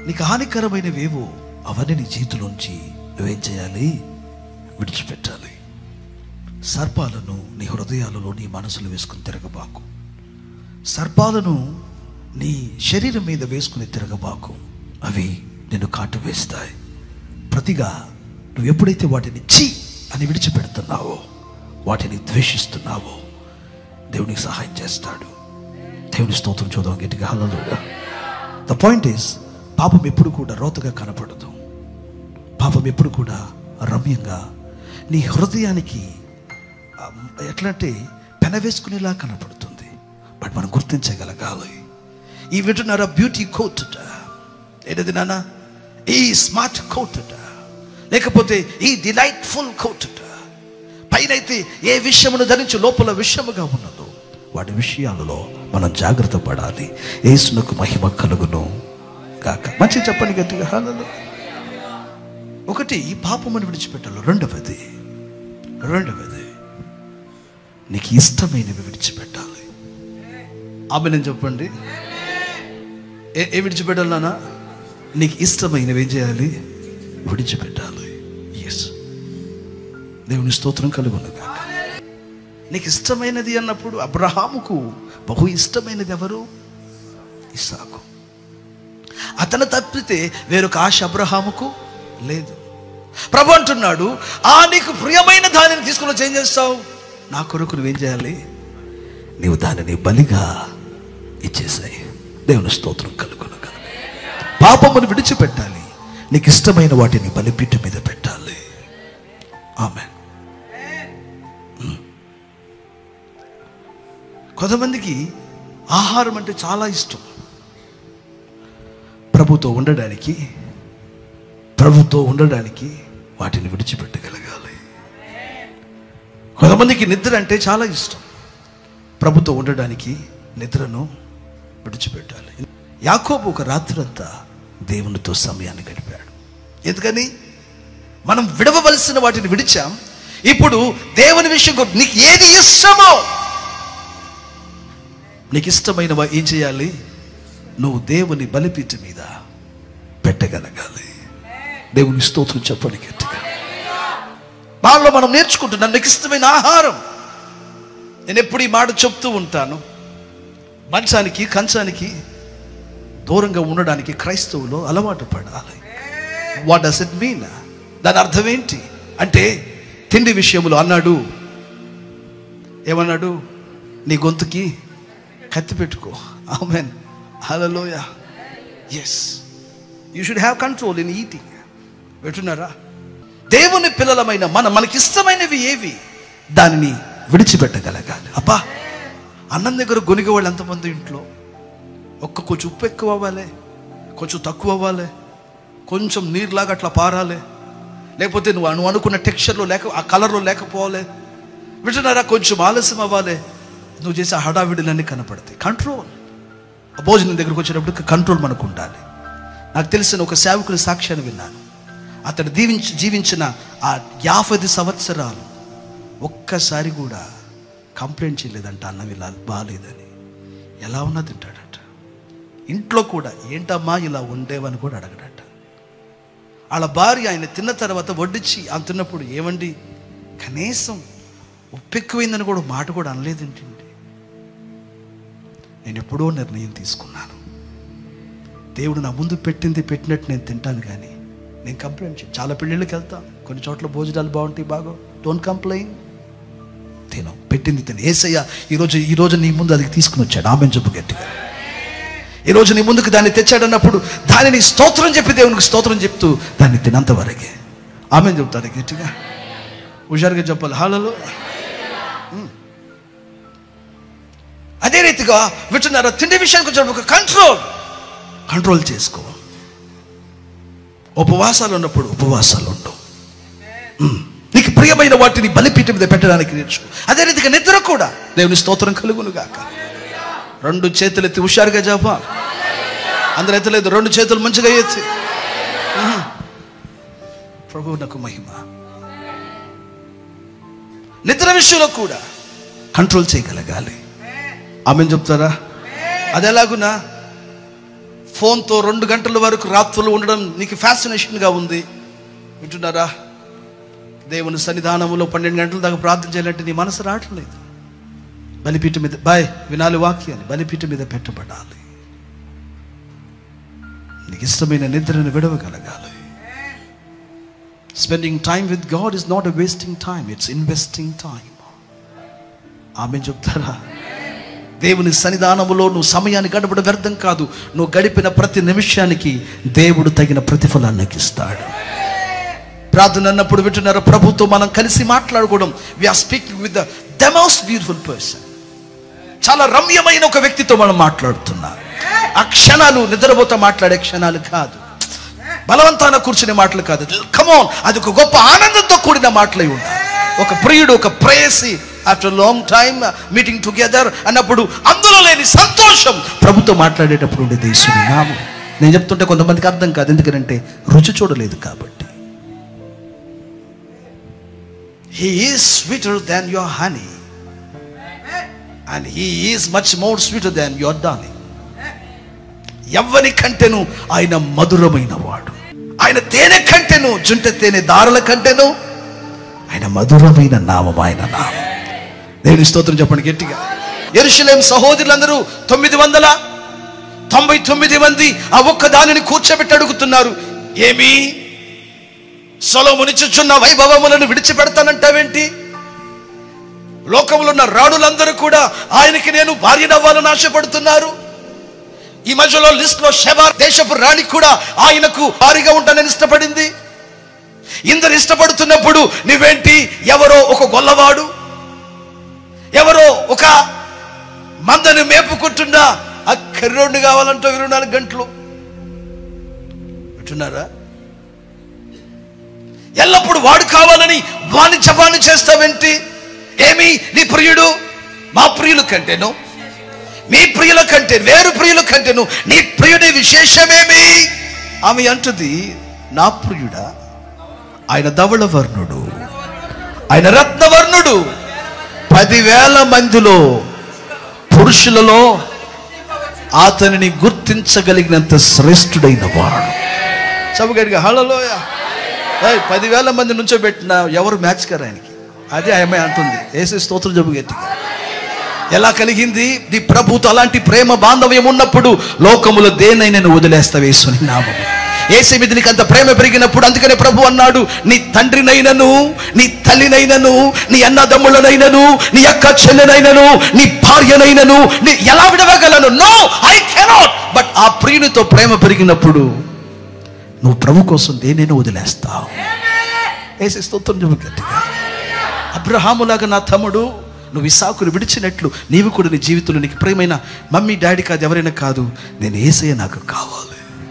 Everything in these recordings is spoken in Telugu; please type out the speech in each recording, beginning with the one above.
నీకు హానికరమైనవేవో అవన్నీ నీ జీవితంలోంచి నువ్వేం చేయాలి విడిచిపెట్టాలి సర్పాలను నీ హృదయాలలో నీ మనసులో వేసుకుని తిరగబాకు సర్పాలను నీ శరీరం మీద వేసుకుని తిరగబాకు అవి నిన్ను కాటు వేస్తాయి ప్రతిగా నువ్వు ఎప్పుడైతే వాటిని చి అని విడిచిపెడుతున్నావో వాటిని ద్వేషిస్తున్నావో దేవునికి సహాయం చేస్తాడు దేవుని స్తోత్రం చూద్దాం గట్టిగా హల్లెలూయా ద పాయింట్ ఈస్ పాపం ఎప్పుడు కూడా రోతగా కనపడదు పాపం ఎప్పుడు కూడా రమ్యంగా నీ హృదయానికి ఆ, ఎట్లా అంటే పెనవేసుకునేలా కనపడుతుంది బట్ మనం గుర్తించగలగాలి ఈ వింటున్నార బ్యూటీ కోట్ ఏదది నాన్న ఈ స్మార్ట్ కోట్ లేకపోతే ఈ డిలైట్ఫుల్ కోట్ పైనైతే ఏ విషయమును ధరించి లోపల విషయముగా ఉన్నదో వాటి విషయాలలో మనం జాగ్రత్త పడాలి ఏసునకు మహిమ కలుగును గాక మంచి చెప్పండి గట్టిగా హాలలో ఒకటి ఈ పాపమును విడిచిపెట్టాలి రెండవది రెండవది నీకు ఇష్టమైనవి విడిచిపెట్టాలి ఆమె నేను చెప్పండి ఏ ఏ విడిచిపెట్టాలి నాన్న నీకు ఇష్టమైనవి ఏం చేయాలి విడిచిపెట్టాలి ఎస్ దేవుని స్తోత్రం కలుగునుగా నీకు ఇష్టమైనది అన్నప్పుడు అబ్రహాముకు బహు ఇష్టమైనది ఎవరు ఇసాకు అతను తప్పితే వేరొక ఆశ అబ్రహాముకు లేదు ప్రభు అంటున్నాడు ఆ నీకు ప్రియమైన దానిని తీసుకుని వచ్చి ఏం చేస్తావు నా కొరకు నువ్వేం చేయాలి నీవు దానిని బలిగా ఇచ్చేసాయి దేవుని స్తోత్రం కలుగును కలుగు పాపమును విడిచిపెట్టాలి నీకు ఇష్టమైన వాటిని బలిపీఠ మీద పెట్టాలి ఆమె కొంతమందికి ఆహారం అంటే చాలా ఇష్టం ప్రభుతో ఉండడానికి ప్రభుతో ఉండడానికి వాటిని విడిచిపెట్టగలగాలి కొంతమందికి నిద్ర అంటే చాలా ఇష్టం ప్రభుతో ఉండడానికి నిద్రను విడిచిపెట్టాలి యాకోబు ఒక రాత్రంతా దేవునితో సమయాన్ని గడిపాడు ఎందుకని మనం విడవవలసిన వాటిని విడిచాం ఇప్పుడు దేవుని విషయం గురించి నీకు ఏది ఇష్టమో నీకు ఇష్టమైన వా- ఏం చేయాలి నువ్వు దేవుని బలిపీఠ మీద పెట్టగలగాలి దేవుని స్తోత్రం చెప్పండి గట్టిగా వాళ్ళలో మనం నేర్చుకుంటున్నాం నీకు ఇష్టమైన ఆహారం నేను ఎప్పుడు ఈ మాట చెప్తూ ఉంటాను మంచానికి కంచానికి దూరంగా ఉండడానికి క్రైస్తవులు అలవాటు పడాలి వాట్ డస్ ఇట్ మీన్ దాని అర్థం ఏంటి అంటే తిండి విషయములో అన్నాడు ఏమన్నాడు నీ గొంతుకి కత్తి పెట్టుకో ఆమెన్ హలోయ yes you should have control in eating పెట్టున్నారా దేవుని పిల్లలమైన మనం మనకి ఇష్టమైనవి ఏవి దానిని విడిచిపెట్టగలగాలి అబ్బా అన్నం దగ్గర గొనిగే వాళ్ళు ఎంతమంది ఇంట్లో ఒక్క కొంచెం ఉప్పు ఎక్కువ అవ్వాలి కొంచెం తక్కువ అవ్వాలి కొంచెం నీరులాగా అట్లా పారాలి లేకపోతే నువ్వు నువ్వు అనుకున్న టెక్స్చర్లో లేక ఆ కలర్లో లేకపోవాలి వింటున్నారా కొంచెం ఆలస్యం అవ్వాలి నువ్వు చేసే హడావిడులన్నీ కనపడతాయి కంట్రోల్ ఆ భోజనం దగ్గరకు వచ్చేటప్పుడు కంట్రోల్ మనకు ఉండాలి నాకు తెలిసిన ఒక సేవకుని సాక్ష్యాన్ని విన్నాను అతడు దీవించి జీవించిన ఆ యాభై సంవత్సరాలు ఒక్కసారి కూడా కంప్లైంట్ చేయలేదంట అన్నం ఇలా బాగాలేదని ఎలా ఉన్నా తింటాడట ఇంట్లో కూడా ఏంటమ్మా ఇలా ఉండేవని కూడా అడగడట వాళ్ళ భార్య ఆయన తిన్న తర్వాత వడ్డించి ఆయన తిన్నప్పుడు ఏమండి కనీసం ఉప్పు ఎక్కువైందని కూడా ఒక మాట కూడా అనలేదేంటండి నేను ఎప్పుడో నిర్ణయం తీసుకున్నాను దేవుడు నా ముందు పెట్టింది పెట్టినట్టు నేను తింటాను కానీ నేను కంప్లైంట్ చేయను చాలా పెళ్ళిళ్ళకి వెళ్తాం కొన్ని చోట్ల భోజనాలు బాగుంటాయి బాగో డోంట్ కంప్లైంట్ తిను పెట్టింది తిను ఏసయ్య ఈరోజు ఈరోజు నీ ముందు అది తీసుకుని వచ్చాడు ఆమె చెప్పు గట్టిగా ఈరోజు నీ ముందుకు దాన్ని తెచ్చాడన్నప్పుడు దానిని స్తోత్రం చెప్పి దేవునికి స్తోత్రం చెప్తూ దాన్ని తినంత వరకే ఆమె చెప్తాడు గట్టిగా హుషారుగా చెప్పాలి హాలలో ఉమ్. అదే రీతిగా వింటున్నారా తిండి విషయానికి వచ్చినప్పుడు కంట్రోల్ కంట్రోల్ చేసుకో ఉపవాసాలు ఉన్నప్పుడు ఉపవాసాలు ఉండవు ఉమ్. నీకు ప్రియమైన వాటిని బలిపీఠం మీద పెట్టడానికి నేర్చుకో అదే రీతిగా నిద్ర కూడా దేవుని స్తోత్రం కలుగును గాక రెండు చేతులు ఎత్తి హుషారుగా చెప్ప అందరూ ఎత్తలేదు రెండు చేతులు మంచిగా ఎత్తి ఉమ్. ప్రభు నాకు మహిమ నిద్ర విషయంలో కూడా కంట్రోల్ చేయగలగాలి ఆమె చెప్తారా అది ఎలాగునా ఫోన్తో రెండు గంటల వరకు రాత్రులు ఉండడం నీకు ఫ్యాసినేషన్గా ఉంది వింటున్నారా దేవుని సన్నిధానంలో పన్నెండు గంటల దాకా ప్రార్థన చేయాలంటే నీ మనసు రావట్లేదు బలిపీఠం మీద బాయ్ వినాలి వాక్యాన్ని బలిపీఠం మీద పెట్టబడాలి నీకు ఇష్టమైన నిద్రను విడవగలగాలి spending time with God is not a wasting time it's investing time ఆమె చెప్తారా దేవుని సన్నిధానములో నువ్వు సమయాన్ని గడపడం వ్యర్థం కాదు నువ్వు గడిపిన ప్రతి నిమిషానికి దేవుడు తగిన ప్రతిఫలాన్ని నీకు ఇస్తాడు ప్రార్థన అన్నప్పుడు వింటున్నారు ప్రభుతో మనం కలిసి మాట్లాడుకోవడం we are speaking with the most beautiful person చాలా రమ్యమైన ఒక వ్యక్తితో మనం మాట్లాడుతున్నాం ఆ క్షణాలు నిద్రపోతా మాట్లాడే క్షణాలు కాదు బలవంతాన కూర్చునే మాటలు కాదు కమోన్ అది ఒక గొప్ప ఆనందంతో కూడిన మాటలై ఉండాలి ఒక ప్రియుడు ఒక ప్రేయసి after long time meeting together అన్నప్పుడు అందులో లేని సంతోషం ప్రభుతో మాట్లాడేటప్పుడు ఉండే దేవుని నామం నేను చెప్తుంటే కొంతమందికి అర్థం కాదు ఎందుకంటే రుచి చూడలేదు కాబట్టి he is sweeter than your honey and he is much more sweeter than your darling ఎవ్వని కంటేను ఆయన మధురమైన వాడు ఆయన తేనె కంటేను జుంట తేనె దారుల కంటేను ఆయన మధురమైన నామం ఆయన నామం దేవుని స్తోత్రం చెప్పండి గట్టిగా ఎరుషలేం సహోదరులందరూ తొమ్మిది వందల తొంభై తొమ్మిది మంది ఆ ఒక్క దానిని కూర్చోబెట్టి అడుగుతున్నారు ఏమి సొలమునిచుచున్న వైభవములను విడిచిపెడతానంటావేంటి లోకంలో ఉన్న రాణులందరూ కూడా ఆయనకి నేను భార్యనవ్వాలని ఆశపడుతున్నారు ఈ మధ్యలో లిస్ట్ లో శబా దేశపు రాణి కూడా ఆయనకు భారీగా ఉంటానని ఇష్టపడింది ఇందరు ఇష్టపడుతున్నప్పుడు నువ్వేంటి ఎవరో ఒక గొల్లవాడు ఎవరో ఒక మందని మేపుకుంటున్నా ఆ కర్రోడిని కావాలంటూ ఇరవై నాలుగు గంటలు వింటున్నారా ఎల్లప్పుడు వాడు కావాలని వాణి జపాన్ని చేస్తావేంటి ఏమి నీ ప్రియుడు మా ప్రియుల కంటేను మీ ప్రియుల కంటే వేరు ప్రియుల కంటేను నీ ప్రియుడి విశేషమేమి ఆమె అంటుంది నా ప్రియుడా ఆయన ధవళ వర్ణుడు ఆయన రత్నవర్ణుడు పదివేల మందిలో పురుషులలో అతనిని గుర్తించగలిగినంత శ్రేష్ఠుడైన వాడు చబుగడిగా హళలోయ ఏయ్, పదివేల మంది నుంచో పెట్టిన ఎవరు మ్యాచ్ కారు ఆయనకి అదే ఆమె అంటుంది ఏసే స్తోత్రం జబ్బు గట్టిగా ఎలా కలిగింది నీ ప్రభుతో అలాంటి ప్రేమ బాంధవ్యం ఉన్నప్పుడు లోకములో దేనైనా నువ్వు వదిలేస్తావేసుని నామము ఏసే మీద నీకు అంత ప్రేమ పెరిగినప్పుడు అందుకనే ప్రభు అన్నాడు నీ తండ్రినైనను నీ తల్లినైనను నీ అన్నదమ్ములనైనను నీ అక్క చెల్లెనైనను నీ భార్యనైనను నీ ఎలా విడవగలను నో ఐ కెనాట్ బట్ ఆ ప్రియునితో ప్రేమ పెరిగినప్పుడు నువ్వు ప్రభు కోసం దేనైనా వదిలేస్తావు ఏసే స్తోత్రం చెప్పు గట్టిగా అబ్రహాములాగా నా తమ్ముడు నువ్వు ఇసాకును విడిచినట్లు నీవు కూడా నీ జీవితంలో నీకు ప్రేమైన మమ్మీ డాడీ కాదు ఎవరైనా కాదు నేను ఏసయ్య నాకు కావాలి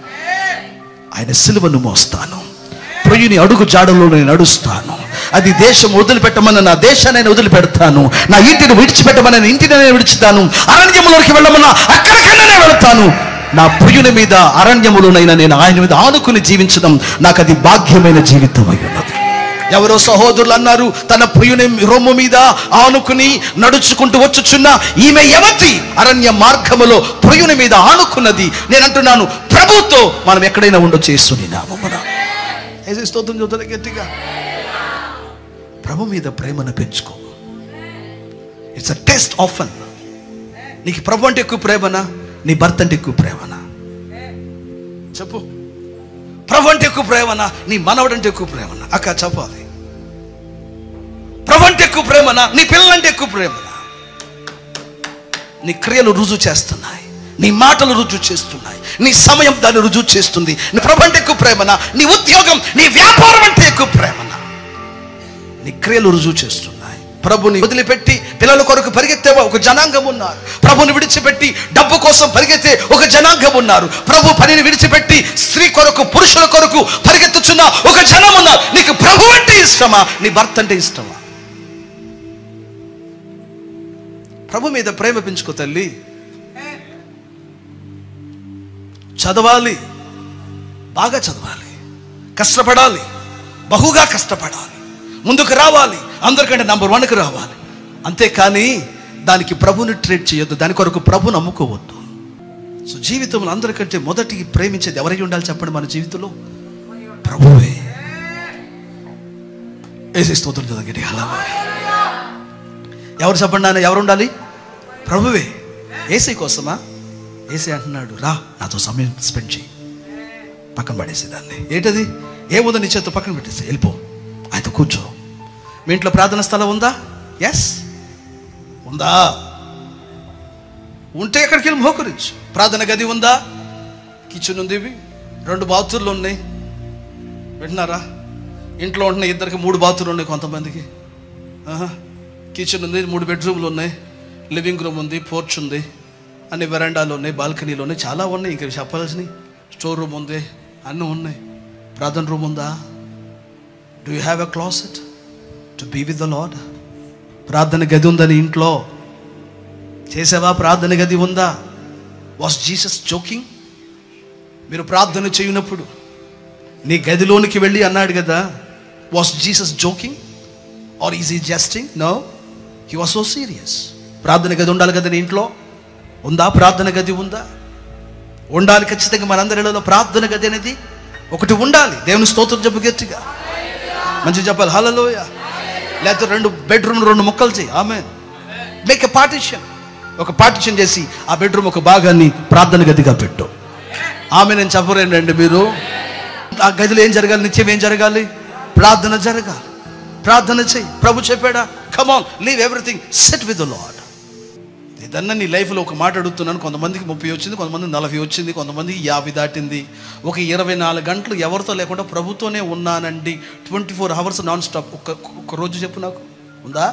ఆయన సిలువను మోస్తాను ప్రియుని అడుగు జాడలో నేను నడుస్తాను అది దేశం వదిలిపెట్టమని నా దేశాన్ని నేను వదిలిపెడతాను నా ఇంటిని విడిచిపెట్టమని నా ఇంటిని నేను విడిచితాను అరణ్యంలోకి వెళ్ళమన్నా అక్కడికైనా నేను వెళ్తాను నా ప్రియుని మీద అరణ్యములోనైనా నేను ఆయన మీద ఆనుకుని జీవించడం నాకు అది భాగ్యమైన జీవితం అయి ఉన్నది ఎవరో సహోదరులు అన్నారు తన ప్రియుని రొమ్ము మీద ఆనుకుని నడుచుకుంటూ వచ్చుచున్న ఈమె యవతి అరణ్య మార్గములో ప్రియుని మీద ఆనుకున్నది నేను అంటున్నాను ప్రభుతో మనం ఎక్కడైనా ఉండొచ్చు చేస్తుని నామమున ఏసే స్తోత్రం చూద్దాం గట్టిగా ప్రభు మీద ప్రేమను పెంచుకో ఇట్స్ అ టెస్ట్ ఆఫన్ నీకు ప్రభు అంటే ఎక్కువ ప్రేమనా నీ భర్త అంటే ఎక్కువ ప్రేమనా చెప్పు ప్రభు అంటే ఎక్కువ ప్రేమనా నీ మనవడు అంటే ఎక్కువ ప్రేమనా అక్క చెప్పాలి ప్రభు అంటే ఎక్కువ ప్రేమనా నీ పిల్లలంటే ఎక్కువ ప్రేమనా నీ క్రియలు రుజువు చేస్తున్నాయి నీ మాటలు రుజువు చేస్తున్నాయి నీ సమయం దాన్ని రుజువు చేస్తుంది నీ ప్రభు అంటే ఎక్కువ ప్రేమనా నీ ఉద్యోగం నీ వ్యాపారం అంటే ఎక్కువ ప్రేమనా నీ క్రియలు రుజువు చేస్తున్నాయి ప్రభుని వదిలిపెట్టి పిల్లల కొరకు పరిగెత్తే ఒక జనాంగం ఉన్నారు ప్రభుని విడిచిపెట్టి డబ్బు కోసం పరిగెత్తే ఒక జనాంగం ఉన్నారు ప్రభు పనిని విడిచిపెట్టి స్త్రీ కొరకు పురుషుల కొరకు పరిగెత్తుచున్న ఒక జనం ఉన్నారు నీకు ప్రభు అంటే ఇష్టమా నీ భర్త అంటే ఇష్టమా ప్రభు మీద ప్రేమ పెంచుకో తల్లి చదవాలి బాగా చదవాలి కష్టపడాలి బహుగా కష్టపడాలి ముందుకు రావాలి అందరికంటే నంబర్ వన్కి రావాలి అంతేకాని దానికి ప్రభుని ట్రీట్ చేయొద్దు దాని కొరకు ప్రభుని నమ్ముకోవద్దు సో జీవితంలో అందరికంటే మొదటి ప్రేమించేది ఎవరై ఉండాలి చెప్పండి మన జీవితంలో ప్రభువే ఏసీ స్తోత్రం చదవండి హల్లెలూయా ఎవరు చెప్పండి నాన్న ఎవరు ఉండాలి ప్రభువే ఏసీ కోసమా ఏసీ అంటున్నాడు రా నాతో సమయం స్పెండ్ చేయి పక్కన పడేసి దాన్ని ఏంటది ఏముందో నీ చేత్తో పక్కన పెట్టేసి వెళ్ళిపో ఆయనతో కూర్చో మీ ఇంట్లో ప్రార్థన స్థలం ఉందా ఎస్ ఉందా ఉంటే ఎక్కడికి వెళ్ళి మోకరించు ప్రార్థన గది ఉందా కిచెన్ ఉంది ఇవి. రెండు బాత్రూమ్లు ఉన్నాయి వింటున్నారా ఇంట్లో ఉంటున్న ఇద్దరికి మూడు బాత్రూమ్లు ఉన్నాయి కొంతమందికి ఆహా. కిచెన్ ఉంది మూడు బెడ్రూమ్లు ఉన్నాయి లివింగ్ రూమ్ ఉంది పోర్చ్ ఉంది అన్ని వెరాండాలు ఉన్నాయి బాల్కనీలు ఉన్నాయి చాలా ఉన్నాయి ఇంకా చెప్పాల్సినవి స్టోర్ రూమ్ ఉంది అన్నీ ఉన్నాయి ప్రార్థన రూమ్ ఉందా do you have a closet to be with the Lord ప్రార్థన గది ఉందని ఇంట్లో చేసావా ప్రార్థన గది ఉందా వాస్ జీసస్ జోకింగ్ మీరు ప్రార్థన చేయనప్పుడు నీ గదిలోనికి వెళ్ళి అన్నాడు కదా was Jesus joking or is he jesting no he was so serious ప్రార్థన గది ఉండాలి కదా నీ ఇంట్లో ఉందా ప్రార్థన గది ఉందా ఉండాలి ఖచ్చితంగా మనందరిలో ప్రార్థన గది అనేది ఒకటి ఉండాలి దేవుని స్తోత్రం చెప్పు గట్టిగా మంచిగా చెప్పాలి హలలోయ లేకపోతే రెండు బెడ్రూమ్ రెండు ముక్కలు చేయి ఆమె మేక్ ఎ పార్టిషన్ ఒక పార్టిషన్ చేసి ఆ బెడ్రూమ్ ఒక భాగాన్ని ప్రార్థన గదిగా పెట్టు ఆమె నేను చెప్పలేనండి మీరు ఆ గదిలో ఏం జరగాలి నిత్యం ఏం జరగాలి ప్రార్థన జరగాలి ప్రార్థన చెయ్యి ప్రభు చెప్పాడా come on leave everything set with the Lord ఏదన్నా నీ లైఫ్లో ఒక మాట అడుగుతున్నాను కొంతమందికి ముప్పై వచ్చింది కొంతమంది నలభై వచ్చింది కొంతమందికి యాభై దాటింది ఒక ఇరవై నాలుగు గంటలు ఎవరితో లేకుండా ప్రభుతోనే ఉన్నానండి twenty four hours nonstop ఒక్క ఒక్క రోజు చెప్పు నాకు ఉందా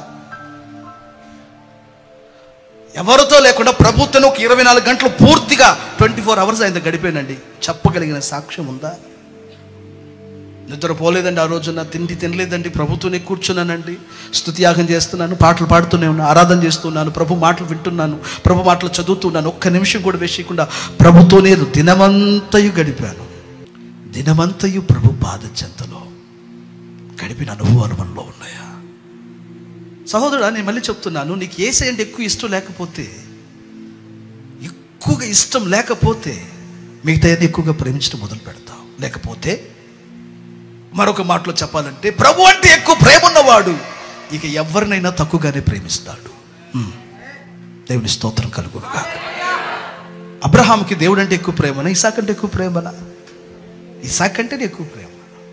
ఎవరితో లేకుండా ప్రభుత్వం ఒక ఇరవై నాలుగు గంటలు పూర్తిగా ట్వంటీ ఫోర్ అవర్స్ ఆయన గడిపానండి చెప్పగలిగిన సాక్ష్యం ఉందా నిద్రపోలేదండి ఆ రోజున తిండి తినలేదండి ప్రభుత్వనే కూర్చున్నానండి స్తుతియాగం చేస్తున్నాను పాటలు పాడుతూనే ఉన్నాను ఆరాధన చేస్తున్నాను ప్రభు మాటలు వింటున్నాను ప్రభు మాటలు చదువుతున్నాను ఒక్క నిమిషం కూడా వేసేయకుండా ప్రభుతోనే దినమంతయు గడిపాను దినమంతయు ప్రభు బాధ చెంతలో గడిపిన అనుభవాలు మనలో ఉన్నాయా సహోదరుడా నేను మళ్ళీ చెప్తున్నాను నీకు ఏసే అంటే ఎక్కువ ఇష్టం లేకపోతే ఎక్కువగా ఇష్టం లేకపోతే మిగతా ఎక్కువగా ప్రేమించడం మొదలు పెడతావు లేకపోతే మరొక మాటలో చెప్పాలంటే ప్రభు అంటే ఎక్కువ ప్రేమ ఉన్నవాడు ఇక ఎవరినైనా తక్కువగానే ప్రేమిస్తాడు హ్మ్. దేవుని స్తోత్రం కలుగునుగా అబ్రహాంకి దేవుడు అంటే ఎక్కువ ప్రేమనా ఇసాక్ అంటే ఎక్కువ ప్రేమనా ఇసాక్ అంటేనే ఎక్కువ ప్రేమ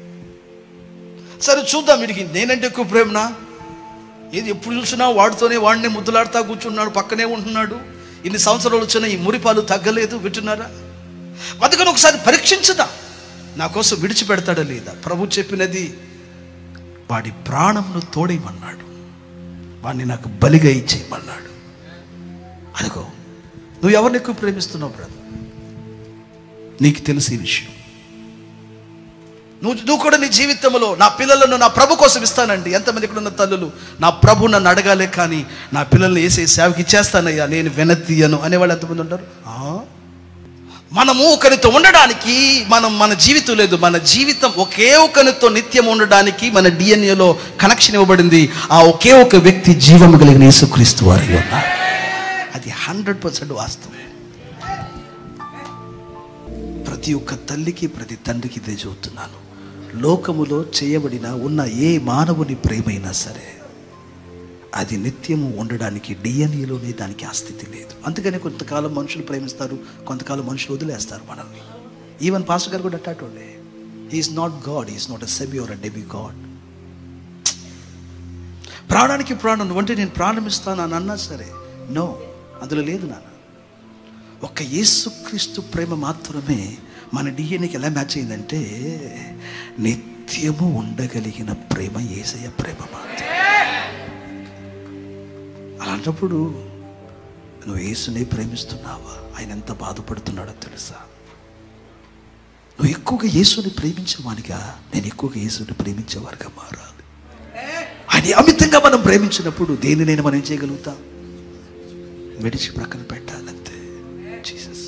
సరే చూద్దాం వీడికి నేనంటే ఎక్కువ ప్రేమనా ఏది ఎప్పుడు చూసినా వాడితోనే వాడినే ముద్దులాడుతా కూర్చున్నాడు పక్కనే ఉంటున్నాడు ఇన్ని సంవత్సరాలు వచ్చినా ఈ మురిపాలు తగ్గలేదు వింటున్నారా అందుకని ఒకసారి పరీక్షించుదా నా కోసం విడిచిపెడతాడా లేదా ప్రభు చెప్పినది వాడి ప్రాణంను తోడేయమన్నాడు వాడిని నాకు బలిగా ఇచ్చేయమన్నాడు అదిగో నువ్వు ఎవరిని ఎక్కువ ప్రేమిస్తున్నావు బ్రదర్ నీకు తెలిసి ఈ విషయం నువ్వు నువ్వు కూడా నీ జీవితంలో నా పిల్లలను నా ప్రభు కోసం ఇస్తానండి ఎంతమంది ఇక్కడ ఉన్న తల్లులు నా ప్రభు నన్ను అడగాలే కానీ నా పిల్లల్ని వేసే సేవకి ఇచ్చేస్తానయ్యా నేను వెనతీయను అనేవాళ్ళు ఎంతమంది ఉంటారు ఆ? మనము ఒకరితో ఉండడానికి మనం మన జీవితం లేదు మన జీవితం ఒకే ఒకరితో నిత్యం ఉండడానికి మన డిఎన్ఏలో కనెక్షన్ ఇవ్వబడింది ఆ ఒకే ఒక వ్యక్తి జీవము కలిగిన యేసుక్రీస్తు వారి ఉన్నారు అది హండ్రెడ్ పర్సెంట్ వాస్తవం ప్రతి ఒక్క తల్లికి ప్రతి తండ్రికి ఇదే చెబుతున్నాను లోకములో చేయబడిన ఉన్న ఏ మానవుని ప్రేమైనా సరే అది నిత్యము ఉండడానికి డిఎన్ఏలోనే దానికి ఆస్థితి లేదు అందుకని కొంతకాలం మనుషులు ప్రేమిస్తారు కొంతకాలం మనుషులు వదిలేస్తారు మనల్ని ఈవెన్ పాస్టర్ గారు కూడా అట్టాటోడే is not God is not a సెబీ ఆర్ అ డెబీ గాడ్ ప్రాణానికి ప్రాణం నువ్వంటే నేను ప్రాణం ఇస్తాను అని అన్నా సరే నో అందులో లేదు నాన్న ఒక్క యేసుక్రీస్తు ప్రేమ మాత్రమే మన డిఎన్ఏకి ఎలా మ్యాచ్ అయిందంటే నిత్యము ఉండగలిగిన ప్రేమ ఏసయ్య ప్రేమ మాత్రం అలాంటప్పుడు నువ్వు యేసునే ప్రేమిస్తున్నావా ఆయన ఎంత బాధపడుతున్నాడో తెలుసా నువ్వు ఎక్కువగా యేసుని ప్రేమించేవానిగా నేను ఎక్కువగా యేసుని ప్రేమించేవారుగా మారాలి ఆయన అమితంగా మనం ప్రేమించినప్పుడు దేనినైనా మనం ఏం చేయగలుగుతాం విడిచి ప్రక్కన పెట్టాలంతే జీసస్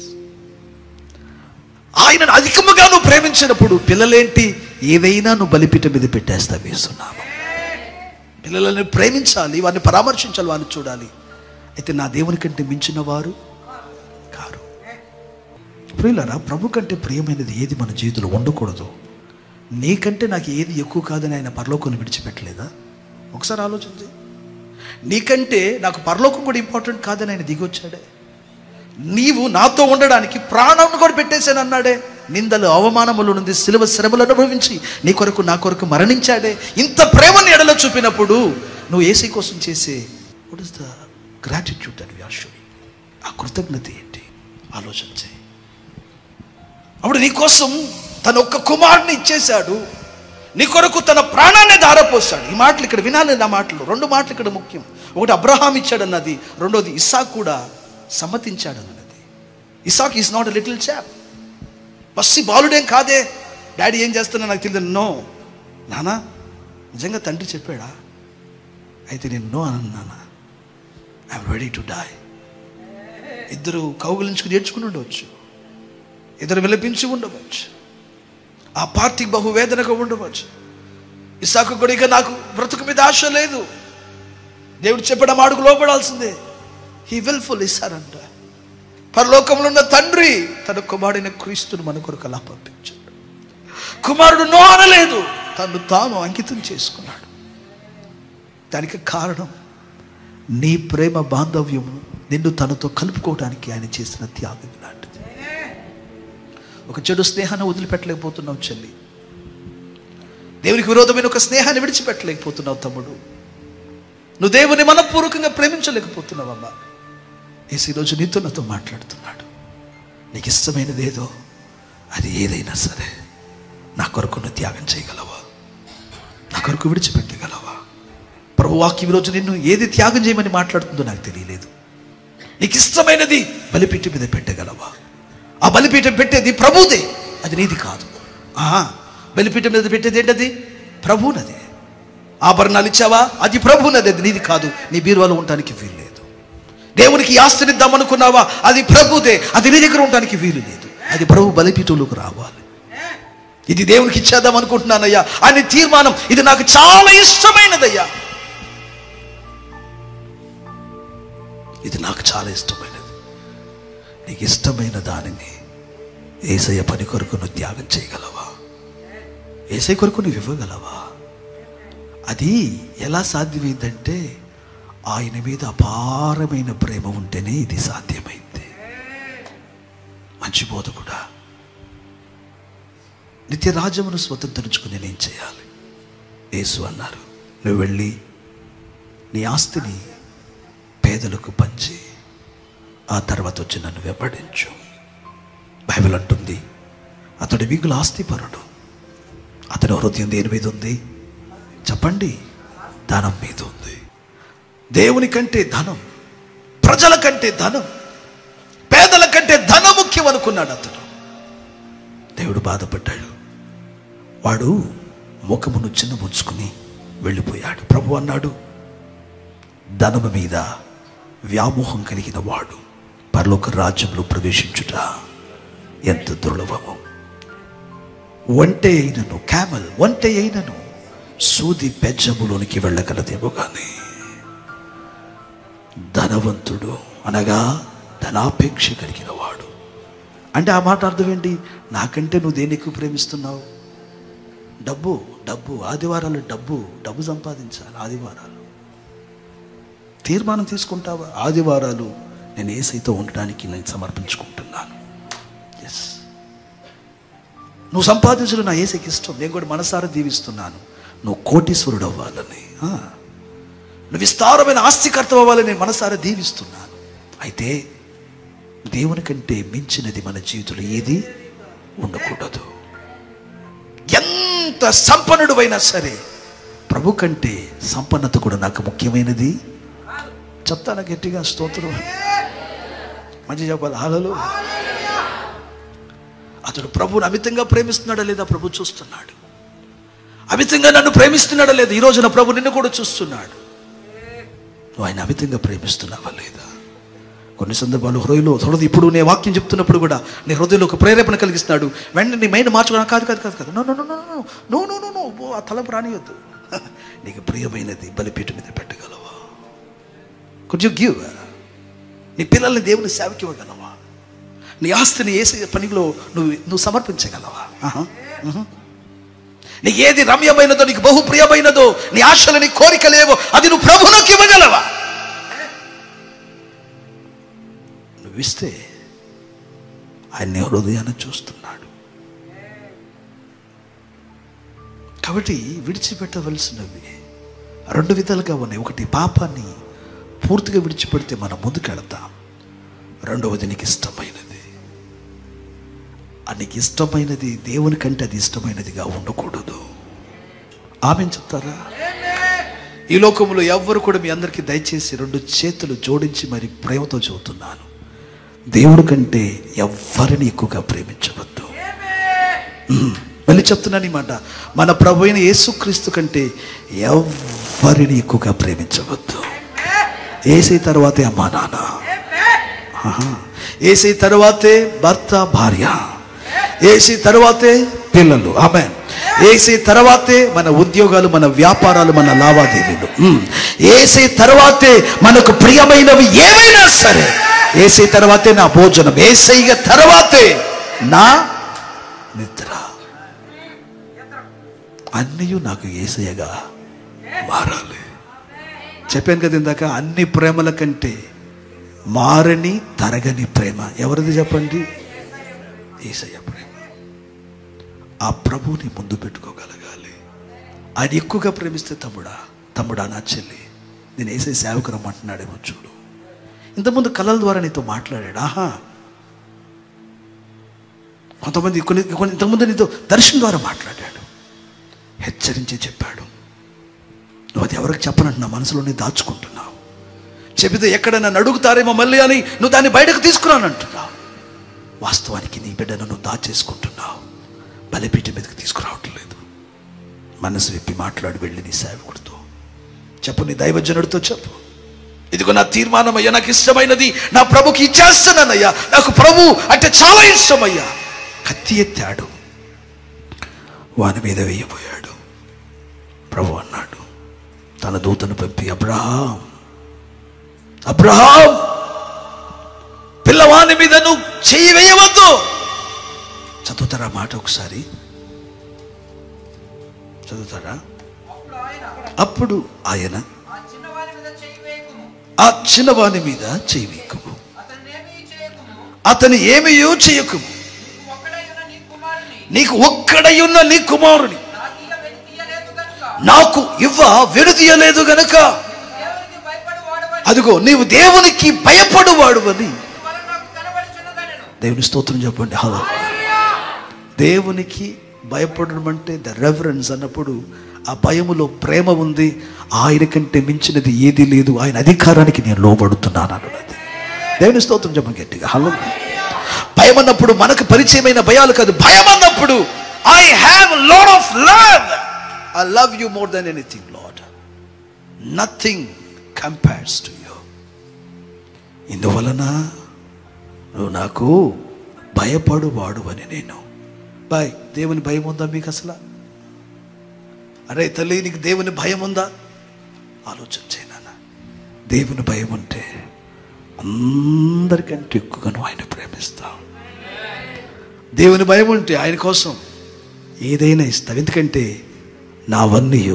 ఆయనను అధికముగా నువ్వు ప్రేమించినప్పుడు పిల్లలేంటి ఏదైనా నువ్వు బలిపీఠం మీద పెట్టేస్తా వేస్తున్నాము పిల్లలని ప్రేమించాలి వారిని పరామర్శించాలి వారిని చూడాలి అయితే నా దేవుని కంటే మించిన వారు కారు ప్రియులరా ప్రభు కంటే ప్రియమైనది ఏది మన జీవితంలో ఉండకూడదు నీకంటే నాకు ఏది ఎక్కువ కాదని ఆయన పరలోకాన్ని విడిచిపెట్టలేదా ఒకసారి ఆలోచించి నీకంటే నాకు పరలోకం కూడా ఇంపార్టెంట్ కాదని ఆయన దిగొచ్చాడే నీవు నాతో ఉండడానికి ప్రాణం కూడా పెట్టేశాను అన్నాడే నిందలు అవమానములు నుండి సిలువ శ్రమలు అనుభవించి నీ కొరకు నా కొరకు మరణించాడే ఇంత ప్రేమని ఎడలో చూపినప్పుడు నువ్వు ఏసీ కోసం చేసే వాట్ ఇస్ ద గ్రాటిట్యూడ్ అని వ్యాషువి ఆ కృతజ్ఞత ఏంటి ఆలోచించే అప్పుడు నీ కోసం తన ఒక్క కుమారుని ఇచ్చేశాడు నీ కొరకు తన ప్రాణాన్ని ధారపోస్తాడు ఈ మాటలు ఇక్కడ వినాలి నా మాటలు రెండు మాటలు ఇక్కడ ముఖ్యం ఒకటి అబ్రహాం ఇచ్చాడన్నది రెండోది ఇసాక్ కూడా సమ్మతించాడన్నది Isaac is not a little chap పసి బాలుడేం కాదే డాడీ ఏం చేస్తున్నా నాకు తెలియదు నో నానా నిజంగా తండ్రి చెప్పాడా అయితే నేను నో అన్నాను నాన్న ఐఎమ్ రెడీ టు డై ఇద్దరు కౌగులించుకుని నేర్చుకుని ఉండవచ్చు ఇద్దరు విలపించి ఉండవచ్చు ఆ పార్టీకి బహువేదనగా ఉండవచ్చు ఇసాకు కూడా ఇక నాకు బ్రతుకు మీద ఆశ లేదు దేవుడు చెప్పడం ఆడుకు లోపడాల్సిందే హీ విల్ఫుల్ ఇస్తారంట పరలోకంలో ఉన్న తండ్రి తన కుమారుడైన క్రీస్తును మన కొరకు అలా పంపించాడు కుమారుడు నో అనలేదు తను తాను అంకితం చేసుకున్నాడు దానికి కారణం నీ ప్రేమ బాంధవ్యము నిన్ను తనతో కలుపుకోవడానికి ఆయన చేసిన త్యాగం లాంటిది ఒక చెడు స్నేహాన్ని వదిలిపెట్టలేకపోతున్నావు చెల్లి దేవునికి విరోధమైన ఒక స్నేహాన్ని విడిచిపెట్టలేకపోతున్నావు తమ్ముడు నువ్వు దేవుని మనపూర్వకంగా ప్రేమించలేకపోతున్నావమ్మా ఏసు ఈరోజు నీతో నాతో మాట్లాడుతున్నాడు నీకు ఇష్టమైనది ఏదో అది ఏదైనా సరే నా కొరకు నువ్వు త్యాగం చేయగలవా నా కొరకు విడిచిపెట్టగలవా ప్రభు వాక్యం ఈరోజు నిన్ను ఏది త్యాగం చేయమని మాట్లాడుతుందో నాకు తెలియలేదు నీకు ఇష్టమైనది బలిపీఠం మీద పెట్టగలవా ఆ బలిపీఠం పెట్టేది ప్రభుదే అది నీది కాదు ఆహా బలిపీఠం మీద పెట్టేది ఏంటది ప్రభువునది ఆభరణాలు ఇచ్చావా అది ప్రభువునది అది నీది కాదు నీ బీరువాలో ఉండటానికి వీలు లేదు దేవునికి ఈ ఆస్తిని ఇద్దామనుకున్నావా అది ప్రభుదే అది నీ దగ్గర ఉండటానికి వీలు లేదు అది ప్రభు బలిపీఠంలోకి రావాలి ఇది దేవునికి ఇచ్చేద్దాం అనుకుంటున్నానయ్యా అని తీర్మానం ఇది నాకు చాలా ఇష్టమైనదయ్యా ఇది నాకు చాలా ఇష్టమైనది నీకు ఇష్టమైన దానిని ఏసయ్య పని కొరకు నువ్వు త్యాగం చేయగలవా ఏసై కొరకు నువ్వు ఇవ్వగలవా అది ఎలా సాధ్యమైందంటే ఆయన మీద అపారమైన ప్రేమ ఉంటేనే ఇది సాధ్యమైంది మంచి బోధ కూడా నిత్య రాజ్యమును స్వతంత్రించుకుని నేను చేయాలి యేసు అన్నారు నువ్వు వెళ్ళి నీ ఆస్తిని పేదలకు పంచి ఆ తర్వాత వచ్చి నన్ను వెంబడించు బైబిల్ అంటుంది అతడు మిగులు ఆస్తిపరుడు అతని హృదయం దేని మీద ఉంది చెప్పండి ధనం మీద ఉంది దేవుని కంటే ధనం ప్రజల కంటే ధనం పేదల కంటే ధనం ముఖ్యం అనుకున్నాడు అతను దేవుడు బాధపడ్డాడు వాడు ముఖమును చిన్న ముంచుకుని వెళ్ళిపోయాడు ప్రభు అన్నాడు ధనము మీద వ్యామోహం కలిగిన వాడు పరలోక రాజ్యంలో ప్రవేశించుట ఎంత దుర్లభము ఒంటె అయినను క్యామల్ ఒంటె అయినను సూది బెజ్జములోనికి వెళ్ళగలదేమో కానీ ధనవంతుడు అనగా ధనాపేక్ష కలిగిన వాడు అంటే ఆ మాట అర్థం ఏంటి నాకంటే నువ్వు దేన్ని ఎక్కువ ప్రేమిస్తున్నావు డబ్బు డబ్బు ఆదివారాలు డబ్బు డబ్బు సంపాదించాలి ఆదివారాలు తీర్మానం తీసుకుంటావా ఆదివారాలు నేను ఏసైతో ఉండడానికి నేను సమర్పించుకుంటున్నాను ఎస్ నువ్వు సంపాదించడం నా ఏసైకి ఇష్టం నేను కూడా మనసారా దీవిస్తున్నాను నువ్వు కోటీశ్వరుడు అవ్వాలని ఆ. నువ్వు విస్తారమైన ఆస్తికర్త అవ్వాలని నేను మనసారా దీవిస్తున్నాను అయితే దేవుని కంటే మించినది మన జీవితంలో ఏది ఉండకూడదు ఎంత సంపన్నుడు అయినా సరే ప్రభు కంటే సంపన్నత కూడా నాకు ముఖ్యమైనది చెప్తాను గట్టిగా స్తోత్రం మంచి చెప్పాలి హాలలో అతడు ప్రభువుని అమితంగా ప్రేమిస్తున్నాడా లేదా ప్రభు చూస్తున్నాడు అమితంగా నన్ను ప్రేమిస్తున్నాడా లేదా ఈ రోజున ప్రభు నిన్ను కూడా చూస్తున్నాడు నువ్వు ఆయన అమితంగా ప్రేమిస్తున్నావా లేదా కొన్ని సందర్భాలు హృదయంలో హృదయం ఇప్పుడు నేను వాక్యం చెప్తున్నప్పుడు కూడా నీ హృదయంలో ఒక ప్రేరేపణ కలిగిస్తున్నాడు వెంటనే నీ మైండ్ మార్చుకోవడం కాదు కాదు కాదు కాదు no no no no no no no no no ఓ, ఆ తలపు రానియొద్దు నీకు ప్రియమైనది బలిపీఠం మీద పెట్టగలవా కుడ్ యు గివ్ నీ పిల్లల్ని దేవుని సేవకి ఇవ్వగలవా నీ ఆస్తిని ఏసే పనిలో నువ్వు నువ్వు సమర్పించగలవా ఆహా. ఉహు. నీకు ఏది రమ్యమైనదో నీకు బహు ప్రియమైనదో నీ ఆశలు నీ కోరికలేవో అది నువ్వు ప్రభులకు ఇవ్వగలవా నువ్వు ఇస్తే ఆయన నీ హృదయాన్ని చూస్తున్నాడు కాబట్టి విడిచిపెట్టవలసినవి రెండు విధాలుగా ఉన్నాయి ఒకటి పాపాన్ని పూర్తిగా విడిచిపెడితే మనం ముందుకెళతాం రెండవది నీకు ఇష్టమైనది ఆ నీకు ఇష్టమైనది దేవుని కంటే అది ఇష్టమైనదిగా ఉండకూడదు ఆమె చెప్తారా ఈ లోకంలో ఎవ్వరు కూడా మీ అందరికీ దయచేసి రెండు చేతులు జోడించి మరి ప్రేమతో చెబుతున్నాను దేవుడి కంటే ఎవ్వరిని ఎక్కువగా ప్రేమించవద్దు ఉమ్, మళ్ళీ చెప్తున్నాను ఈ మాట మన ప్రభు అయిన యేసుక్రీస్తు కంటే ఎవ్వరిని ఎక్కువగా ప్రేమించవద్దు ఏసై తర్వాతే అమ్మా నాన్న ఆహా. ఏసై తర్వాతే భర్త భార్య ఏసీ తర్వాతే పిల్లలు ఆమె ఏసీ తర్వాతే మన ఉద్యోగాలు మన వ్యాపారాలు మన లావాదేవీలు ఉమ్. ఏసీ తర్వాతే మనకు ప్రియమైనవి ఏవైనా సరే ఏసీ తర్వాతే నా భోజనం ఏసైగా తర్వాతే నా నిద్ర అన్నీ నాకు ఏసయ్యగా మారాలి చెప్పాను కదా ఇందాక అన్ని ప్రేమల కంటే మారని తరగని ప్రేమ ఎవరిది చెప్పండి ఏసయ్య ప్రేమ ఆ ప్రభువుని ముందు పెట్టుకోగలగాలి ఆయన ఎక్కువగా ప్రేమిస్తే తమ్ముడా తమ్ముడా నా చెల్లి నేను ఏసై సేవకురం అంటున్నాడేమో చూడు ఇంతకుముందు కళల ద్వారా నీతో మాట్లాడాడు ఆహా కొంతమంది కొన్ని కొన్ని ఇంతకుముందు నీతో దర్శనం ద్వారా మాట్లాడాడు హెచ్చరించి చెప్పాడు నువ్వు అది ఎవరికి చెప్పనంటు నా మనసులోనే దాచుకుంటున్నావు చెబితే ఎక్కడైనా అడుగుతారేమో మళ్ళీ అని నువ్వు దాన్ని బయటకు తీసుకురాను అంటున్నావు వాస్తవానికి నీ బిడ్డను నువ్వు దాచేసుకుంటున్నావు బలిపీఠ మీదకి తీసుకురావట్లేదు మనసు విప్పి మాట్లాడి వెళ్ళి నీ సేవకుడితో చెప్పు నీ దైవజనుడితో చెప్పు ఇదిగో నా తీర్మానం అయ్యా నాకు ఇష్టమైనది నా ప్రభుకి ఇచ్చేస్తున్నానయ్యా నాకు ప్రభు అంటే చాలా ఇష్టమయ్యా కత్తి ఎత్తాడు వాని మీద వేయబోయాడు ప్రభు అన్నాడు తన దూతను పంపి అబ్రహాం అబ్రహాం పిల్లవాని మీద నువ్వు చెయ్యి వేయవద్దు చదువుతారా మాట ఒకసారి చదువుతారా అప్పుడు ఆయన అప్పుడు ఆయన ఆ చిన్నవాని మీద చెయ్యి వేయకుము ఆ చిన్నవాని మీద చెయ్యి వేయకుము అతన్నేమీ చేయకుము అతని ఏమీయో చేయకుము నీకు ఒక్కడైన నీ కుమారుని నీకు ఒక్కడై ఉన్న నీ కుమారుని నాకీయ వెలితీయలేదు కనుక నాకు ఇవ్వ విడదీయలేదు గనక దేవునికి భయపడి వాడవని అదిగో నీవు దేవునికి భయపడువాడు అని వల్ల నాకు కనబడుచున్నదనెను దేవుని స్తోత్రం చెప్పండి హలో దేవునికి భయపడడం అంటే ద రెఫరెన్స్ అన్నప్పుడు ఆ భయములో ప్రేమ ఉంది ఆయన కంటే మించినది ఏది లేదు ఆయన అధికారానికి నేను లోబడుతున్నాను అన్నది దేవుని స్తోత్రం చెప్పండి గట్టిగా హలో భయం అన్నప్పుడు మనకు పరిచయమైన భయాలు కాదు భయం అన్నప్పుడు I have Lord of love I love you more than anything Lord nothing compares to you ఇందువలన నువ్వు నాకు భయపడువాడు అని నేను బాయ్ దేవుని భయం ఉందా మీకు అసలు అరే తల్లి నీకు దేవుని భయం ఉందా ఆలోచన చేయనాన్న దేవుని భయం ఉంటే అందరికంటే ఎక్కువగా నువ్వు ఆయన ప్రేమిస్తావు దేవుని భయం ఉంటే ఆయన కోసం ఏదైనా ఇస్తావు ఎందుకంటే నావన్నీయు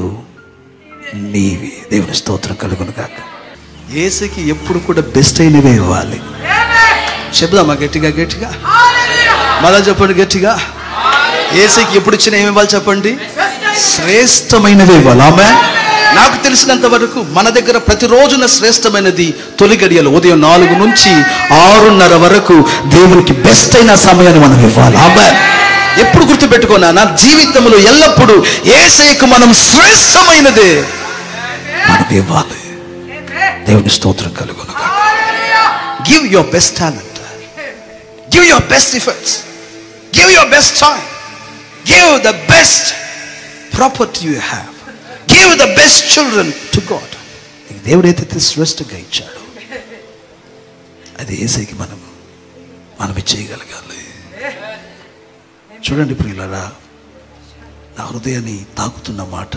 నీవి దేవుని స్తోత్రం కలుగును కాక ఏసకి ఎప్పుడు కూడా బెస్ట్ అయినవే ఇవ్వాలి చెప్దామా గట్టిగా గట్టిగా మళ్ళా చెప్పండి గట్టిగా ఏసైకి ఎప్పుడు ఇచ్చిన ఏమి ఇవ్వాలి చెప్పండి శ్రేష్టమైనవి ఇవ్వాలి ఆమె నాకు తెలిసినంత వరకు మన దగ్గర ప్రతిరోజున శ్రేష్టమైనది తొలి గడియలు ఉదయం నాలుగు నుంచి ఆరున్నర వరకు దేవునికి బెస్ట్ అయిన సమయాన్ని మనం ఇవ్వాలి ఆమె ఎప్పుడు గుర్తుపెట్టుకున్నా నా జీవితంలో ఎల్లప్పుడూ ఏసైకు మనం శ్రేష్టమైనదే మనం ఇవ్వాలి దేవుని స్తోత్రం కలుగును give your best talent give your best efforts give your best time give the best property you have give the best children to God నీకు దేవుడు ఏదైతే శ్రేష్టంగా ఇచ్చాడు అది ఏసైకి మనం మనం చేయగలగాలి చూడండి ప్రియులరా నా హృదయాన్ని తాకుతున్న మాట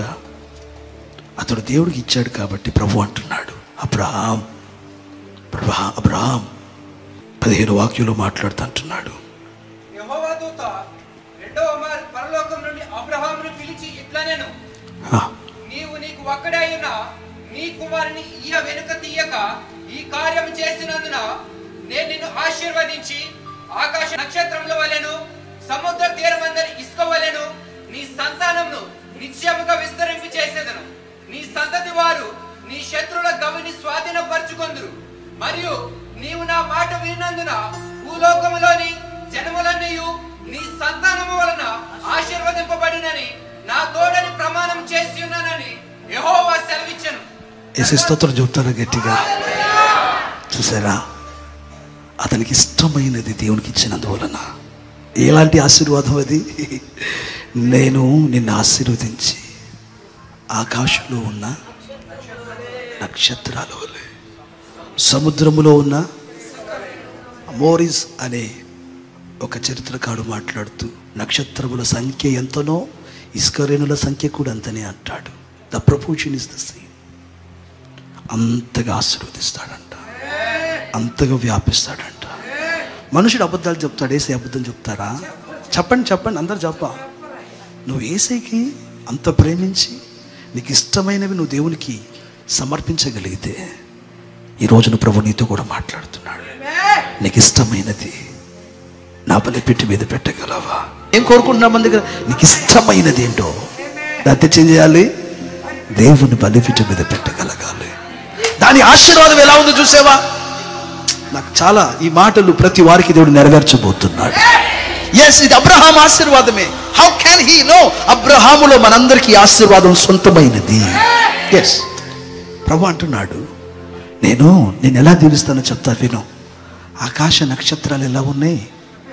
అతడు దేవుడికి ఇచ్చాడు కాబట్టి ప్రభు అంటున్నాడు అబ్రహాం ప్రభా అబ్రహాం పదిహేను వాక్యంలో మాట్లాడుతూ అంటున్నాడు యెహోవా దూత రెండవ మారు పరలోకం నుండి అబ్రహామును పిలిచి ఇట్లా నేను ఆ, నీవు నీకు ఒక్కడే అయిన నీ కుమారుని ఈయ వెనుక తీయక ఈ కార్యం చేసినందున నేను నిన్ను ఆశీర్వదించి ఆకాశ నక్షత్రముల వలెను సముద్ర తీరమందరి ఇసుక వలెను నీ సంతానమును నిత్యముగా విస్తరింపి చేసేదను నీ సంతతి వారు నీ శత్రుల గవిని స్వాధీనపరచుకొందురు మరియు నీవు నా మాట విన్నందున భూలోకములోని జనములన్నయు నీ సంతానము వలన ఆశీర్వదింపబడినని నా తోడని ప్రమాణం చేసి ఉన్నానని యెహోవా సెలవిచ్చెను ఏసే స్తోత్రం చెప్తారా గట్టిగా చూసారా అతనికి ఇష్టమైనది దేవునికి ఇచ్చినందువలన ఎలాంటి ఆశీర్వాదం అది నేను నిన్ను ఆశీర్వదించి ఆకాశంలో ఉన్న నక్షత్రాల వలె సముద్రములో ఉన్న మోరిస్ అనే ఒక చరిత్రకాడు మాట్లాడుతూ నక్షత్రముల సంఖ్య ఎంతనో ఇస్కరేణుల సంఖ్య కూడా అంతనే అంటాడు the proportion is the same అంతగా ఆశీర్వదిస్తాడంట అంతగా వ్యాపిస్తాడంట మనుషుడు అబద్ధాలు చెప్తాడు ఏసై అబద్ధం చెప్తారా చెప్పండి చెప్పండి అందరు చెప్ప నువ్వు ఏసైకి అంత ప్రేమించి నీకు ఇష్టమైనవి నువ్వు దేవునికి సమర్పించగలిగితే ఈ రోజున ప్రభు నీతో కూడా మాట్లాడుతున్నాడు నీకు ఇష్టమైనది నా బలిపెట్టి మీద పెట్టగలవా ఏం కోరుకుంటున్నా మన దగ్గర నీకు ఇష్టమైనది ఏంటో దాన్ని తెచ్చి ఏం చేయాలి దేవుని బలిపీఠం మీద పెట్టగలగాలి దాని ఆశీర్వాదం ఎలా ఉందో చూసావా నాకు చాలా ఈ మాటలు ప్రతి వారికి దేవుడు నెరవేర్చబోతున్నాడు ఎస్ ఇది అబ్రహాం ఆశీర్వాదమే హౌ క్యాన్ హీ నో అబ్రహాములో మనందరికీ ఆశీర్వాదం సొంతమైనది ఎస్ ప్రభు అంటున్నాడు నేను నేను ఎలా దీవిస్తానో చెప్తా విను ఆకాశ నక్షత్రాలు ఎలా ఉన్నాయి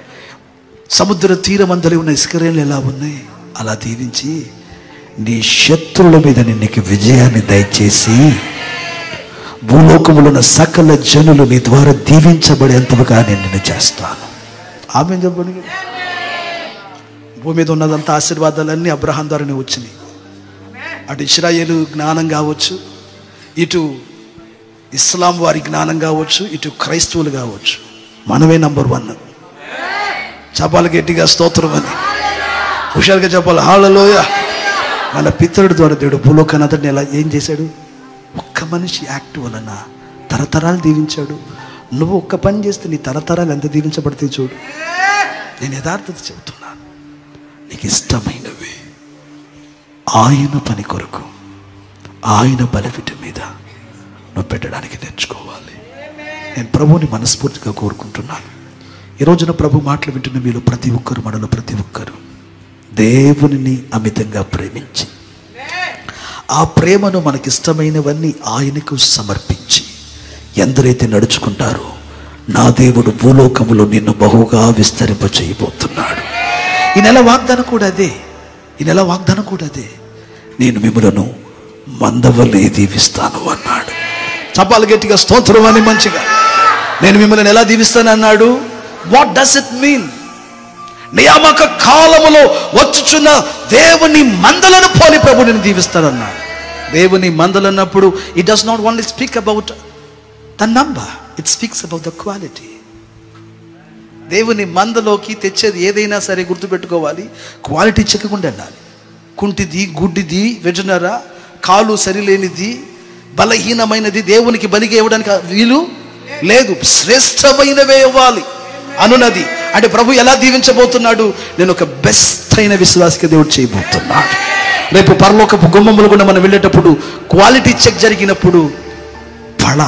సముద్ర తీరమందలి ఉన్న ఇసుకరేణులు ఎలా ఉన్నాయి అలా దీవించి నీ శత్రువుల మీద నేను నీకు విజయాన్ని దయచేసి భూలోకములో ఉన్న సకల జనులు నీ ద్వారా దీవించబడేంతగా నేను నిన్ను చేస్తాను ఆమె చెప్పండి భూమి మీద ఉన్నదంతా ఆశీర్వాదాలన్నీ అబ్రహాం ద్వారానే వచ్చినాయి అటు ఇస్రాయేలు జ్ఞానం కావచ్చు ఇటు ఇస్లాం వారి జ్ఞానం కావచ్చు ఇటు క్రైస్తవులు కావచ్చు మనమే నంబర్ వన్ చెప్పాలి గట్టిగా స్తోత్రం అని హుషారుగా చెప్పాలి హాలలోయ మన పితరుడి ద్వారా దేవుడు భూలోకాన్ని అతడిని ఎలా ఏం చేశాడు ఒక్క మనిషి యాక్ట్ వలన తరతరాలు దీవించాడు నువ్వు ఒక్క పని చేస్తే నీ తరతరాలు ఎంత దీవించబడితే చూడు నేను యథార్థత చెబుతున్నాను నీకు ఇష్టమైనవి ఆయన పని కొరకు ఆయన బలిపిట మీద నువ్వు పెట్టడానికి నేర్చుకోవాలి నేను ప్రభువుని మనస్ఫూర్తిగా కోరుకుంటున్నాను ఈ రోజున ప్రభు మాటలు వింటున్న మీలో ప్రతి ఒక్కరు మనలో ప్రతి ఒక్కరు దేవునిని అమితంగా ప్రేమించి ఆ ప్రేమను మనకిష్టమైనవన్నీ ఆయనకు సమర్పించి ఎందరైతే నడుచుకుంటారో నా దేవుడు భూలోకములో నిన్ను బహుగా విస్తరింప చేయబోతున్నాడు ఈ నెల వాగ్దానం కూడా అదే ఈ నెల వాగ్దానం కూడా అదే నేను మిమ్మలను మందవల్లే దీవిస్తాను అన్నాడు చప్పాలు గట్టిగా స్తోత్రం అని మంచిగా నేను మిమ్మల్ని ఎలా దీవిస్తాను అన్నాడు వాట్ డస్ ఇట్ మీన్ నియామక కాలములో వచ్చుచున్న దేవుని మందలను పోలి ప్రభు నేను దీవిస్తాడన్నాడు దేవుని మందలు అన్నప్పుడు it does not only speak about the number it speaks about the quality దేవుని మందలోకి తెచ్చేది ఏదైనా సరే గుర్తుపెట్టుకోవాలి క్వాలిటీ చెక్కకుండా వెళ్ళాలి కుంటిది గుడ్డిది వెజనరా కాలు సరిలేనిది బలహీనమైనది దేవునికి బలిగా ఇవ్వడానికి వీలు లేదు శ్రేష్టమైనవే ఇవ్వాలి అనున్నది అంటే ప్రభు ఎలా దీవించబోతున్నాడు నేను ఒక బెస్ట్ అయిన విశ్వాసిక దేవుడు చేయబోతున్నాడు రేపు పరలోకపు గుమ్మములు కూడా మనం వెళ్ళేటప్పుడు క్వాలిటీ చెక్ జరిగినప్పుడు ఫళ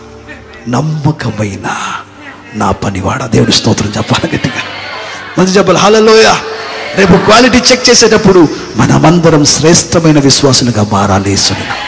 నమ్మకమైన నా పనివాడ దేవుడి స్తోత్రం చెప్పాలి గట్టిగా మంచి చెప్పాలి హలలోయ రేపు క్వాలిటీ చెక్ చేసేటప్పుడు మనమందరం శ్రేష్టమైన విశ్వాసులుగా మారాలి సునినా